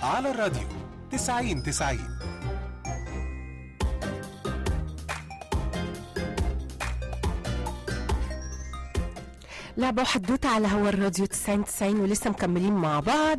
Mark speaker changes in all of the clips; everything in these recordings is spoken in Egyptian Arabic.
Speaker 1: على الراديو 90 90
Speaker 2: لعبة وحدوتة على هوا الراديو 90 90 ولسه مكملين مع بعض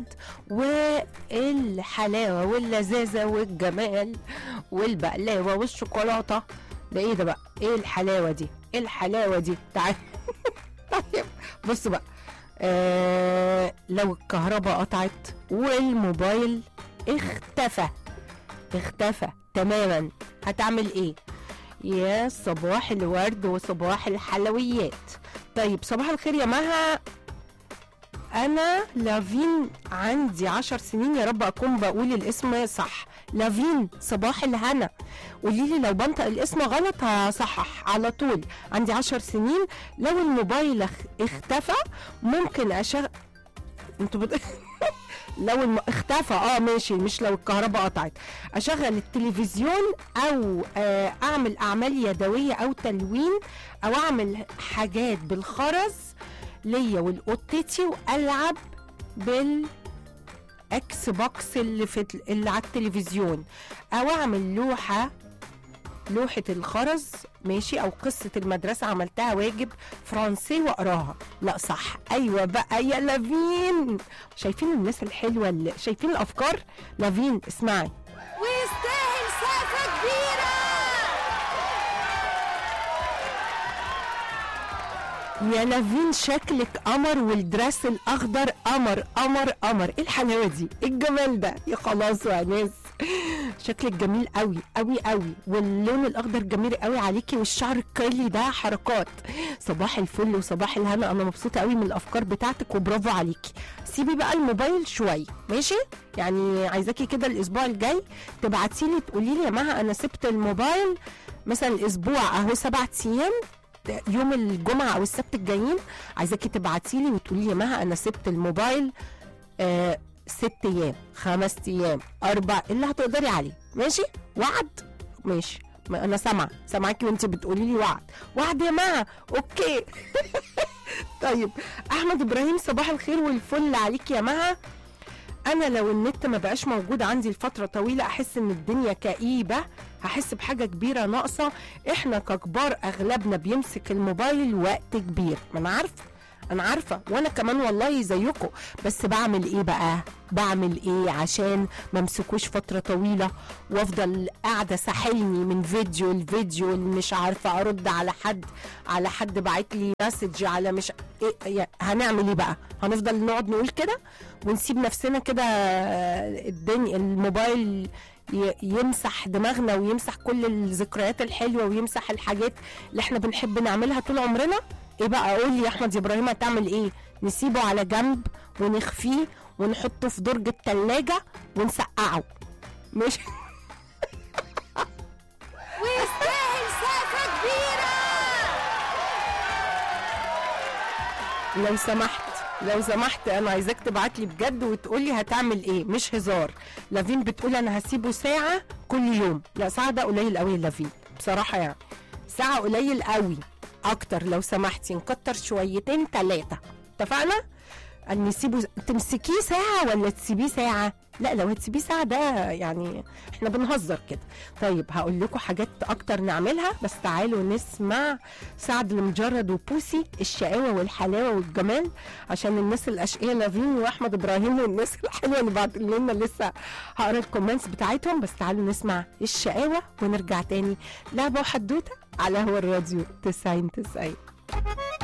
Speaker 2: والحلاوة واللذاذة والجمال والبقلاوة والشوكولاتة ده ايه ده بقى؟ ايه الحلاوة دي؟ ايه الحلاوة دي؟ تعال طيب بصوا بقى آه لو الكهرباء قطعت والموبايل اختفى اختفى تماما هتعمل ايه؟ يا صباح الورد وصباح الحلويات طيب صباح الخير يا مها انا لافين عندي عشر سنين يا رب اكون بقول الاسم صح لافين صباح الهنا قولي لي لو بنطق الاسم غلط هصحح على طول عندي عشر سنين لو الموبايل اخ- اختفى ممكن اشغل انتوا بت... لو الم... اختفى اه ماشي مش لو الكهرباء قطعت اشغل التلفزيون او آه اعمل اعمال يدويه او تلوين او اعمل حاجات بالخرز ليا ولقطتي والعب بال اكس بوكس اللي في اللي على التلفزيون او اعمل لوحه لوحة الخرز ماشي أو قصة المدرسة عملتها واجب فرنسي وأقراها لا صح أيوة بقى يا لافين شايفين الناس الحلوة اللي شايفين الأفكار لافين اسمعي
Speaker 3: ويستاهل سقفة كبيرة
Speaker 2: يا لافين شكلك قمر والدرس الاخضر قمر قمر قمر ايه الحلاوه دي ايه الجمال ده يا خلاص يا ناس شكلك جميل قوي قوي قوي واللون الاخضر جميل قوي عليكي والشعر الكيرلي ده حركات صباح الفل وصباح الهنا انا مبسوطه قوي من الافكار بتاعتك وبرافو عليكي سيبي بقى الموبايل شويه ماشي يعني عايزاكي كده الاسبوع الجاي تبعتي لي تقولي لي يا مها انا سبت الموبايل مثلا الاسبوع اهو سبعة ايام يوم الجمعه او السبت الجايين عايزاكي تبعتي لي وتقولي لي يا مها انا سبت الموبايل آه ست ايام خمس ايام اربع اللي هتقدري عليه ماشي وعد ماشي ما انا سامعه سامعاكي وانت بتقولي لي وعد وعد يا مها اوكي طيب احمد ابراهيم صباح الخير والفل عليك يا مها انا لو النت ما بقاش موجود عندي لفتره طويله احس ان الدنيا كئيبه هحس بحاجه كبيره ناقصه احنا ككبار اغلبنا بيمسك الموبايل وقت كبير ما انا عارفه انا عارفه وانا كمان والله زيكم بس بعمل ايه بقى بعمل ايه عشان ما امسكوش فتره طويله وافضل قاعده ساحلني من فيديو لفيديو مش عارفه ارد على حد على حد باعت لي مسج على مش إيه يا- هنعمل ايه بقى هنفضل نقعد نقول كده ونسيب نفسنا كده آه، الدنيا الموبايل ي- يمسح دماغنا ويمسح كل الذكريات الحلوه ويمسح الحاجات اللي احنا بنحب نعملها طول عمرنا ايه بقى قول لي يا احمد يا ابراهيم هتعمل ايه نسيبه على جنب ونخفيه ونحطه في درج التلاجة ونسقعه مش
Speaker 3: ويستاهل سقفة كبيرة
Speaker 2: لو سمحت لو سمحت انا عايزاك تبعت لي بجد وتقول لي هتعمل ايه مش هزار لافين بتقول انا هسيبه ساعه كل يوم لا ساعه ده قليل قوي يا لافين بصراحه يعني ساعه قليل قوي اكتر لو سمحتي نكتر شويتين ثلاثه اتفقنا ان نسيبه تمسكيه ساعه ولا تسيبيه ساعه لا لو هتسيبيه ساعه ده يعني احنا بنهزر كده طيب هقول لكم حاجات اكتر نعملها بس تعالوا نسمع سعد المجرد وبوسي الشقاوه والحلاوه والجمال عشان الناس الاشقياء لافين واحمد ابراهيم والناس الحلوه اللي بعت لنا لسه هقرا الكومنتس بتاعتهم بس تعالوا نسمع الشقاوه ونرجع تاني لعبه وحدوته على هو الراديو 90 90